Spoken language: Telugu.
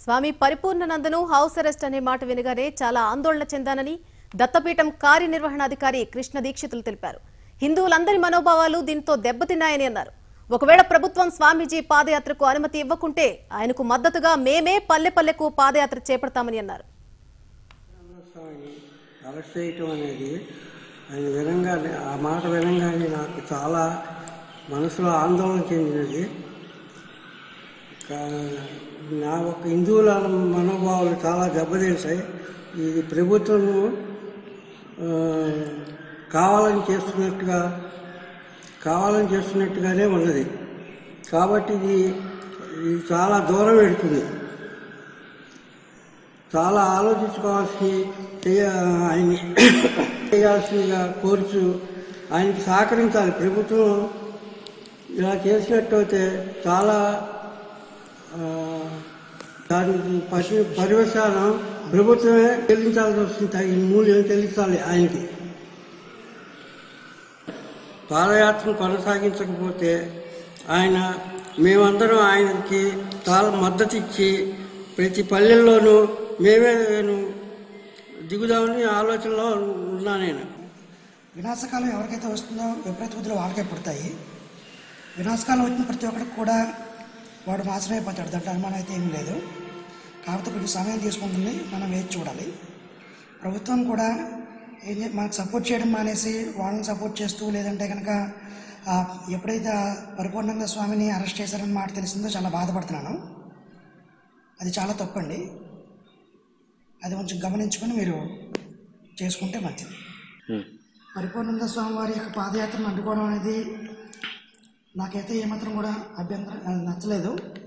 స్వామి పరిపూర్ణనందను హౌస్ అరెస్ట్ అనే మాట వినగానే చాలా ఆందోళన చెందానని దత్తపీఠం కార్యనిర్వహణాధికారి కృష్ణ దీక్షితులు తెలిపారు హిందువులందరి మనోభావాలు దీంతో దెబ్బతిన్నాయని అన్నారు ఒకవేళ ప్రభుత్వం స్వామీజీ పాదయాత్రకు అనుమతి ఇవ్వకుంటే ఆయనకు మద్దతుగా మేమే పల్లె పల్లెకు పాదయాత్ర చేపడతామని అన్నారు స్వామిని అరెస్ట్ చేయటం అనేది ఆయన వినంగానే ఆ మాట వినంగానే నాకు చాలా మనసులో ఆందోళన చెందినది కా- నా ఒక హిందువుల మనోభావాలు చాలా దెబ్బతీసాయి ఇది ప్రభుత్వం ఆ, కావాలని చేస్తున్నట్టుగా కావాలని చేస్తున్నట్టుగానే ఉన్నది కాబట్టి ఇది ఇది చాలా దూరం పెడుతుంది చాలా ఆలోచించుకోవాల్సి చేయ ఆయన్ని చేయాల్సిందిగా కోరుచు ఆయనకి సహకరించాలి ప్రభుత్వం ఇలా చేసినట్టయితే చాలా ఆ, దానికి పరి పర్యవసానం ప్రభుత్వమే చెల్లించాల్సి వస్తుంది తగిన మూల్యం చెల్లించాలి ఆయనకి పాదయాత్రను కొనసాగించకపోతే ఆయన మేమందరం ఆయనకి చాలా మద్దతు ఇచ్చి ప్రతి పల్లెల్లోనూ మేమే నేను దిగుదామని ఆలోచనలో ఉన్నా నేను వినాశకాలం ఎవరికైతే వస్తుందో విపరీత బుద్ధులు వాళ్ళకే పుడతాయి వినాశకాలం వచ్చిన ప్రతి ఒక్కరికి కూడా వాడు నాశనం అయిపోతాడు దాంట్లో అనుమానం అయితే ఏమీ లేదు కాకపోతే కొంచెం సమయం తీసుకుంటుంది మనం వేచి చూడాలి ప్రభుత్వం కూడా ఏం చే- మనకు సపోర్ట్ చేయడం మానేసి వాళ్ళని సపోర్ట్ చేస్తూ లేదంటే కనుక ఆ, ఎప్పుడైతే ఆ పరిపూర్ణంగా స్వామిని అరెస్ట్ చేశారని మాట తెలిసిందో చాలా బాధపడుతున్నాను అది చాలా తప్పండి అది కొంచెం గమనించుకొని మీరు చేసుకుంటే మంచిది పరిపూర్ణంద స్వామి వారి యొక్క పాదయాత్రను అడ్డుకోవడం అనేది నాకైతే ఏమాత్రం కూడా అభ్యంతరం అది నచ్చలేదు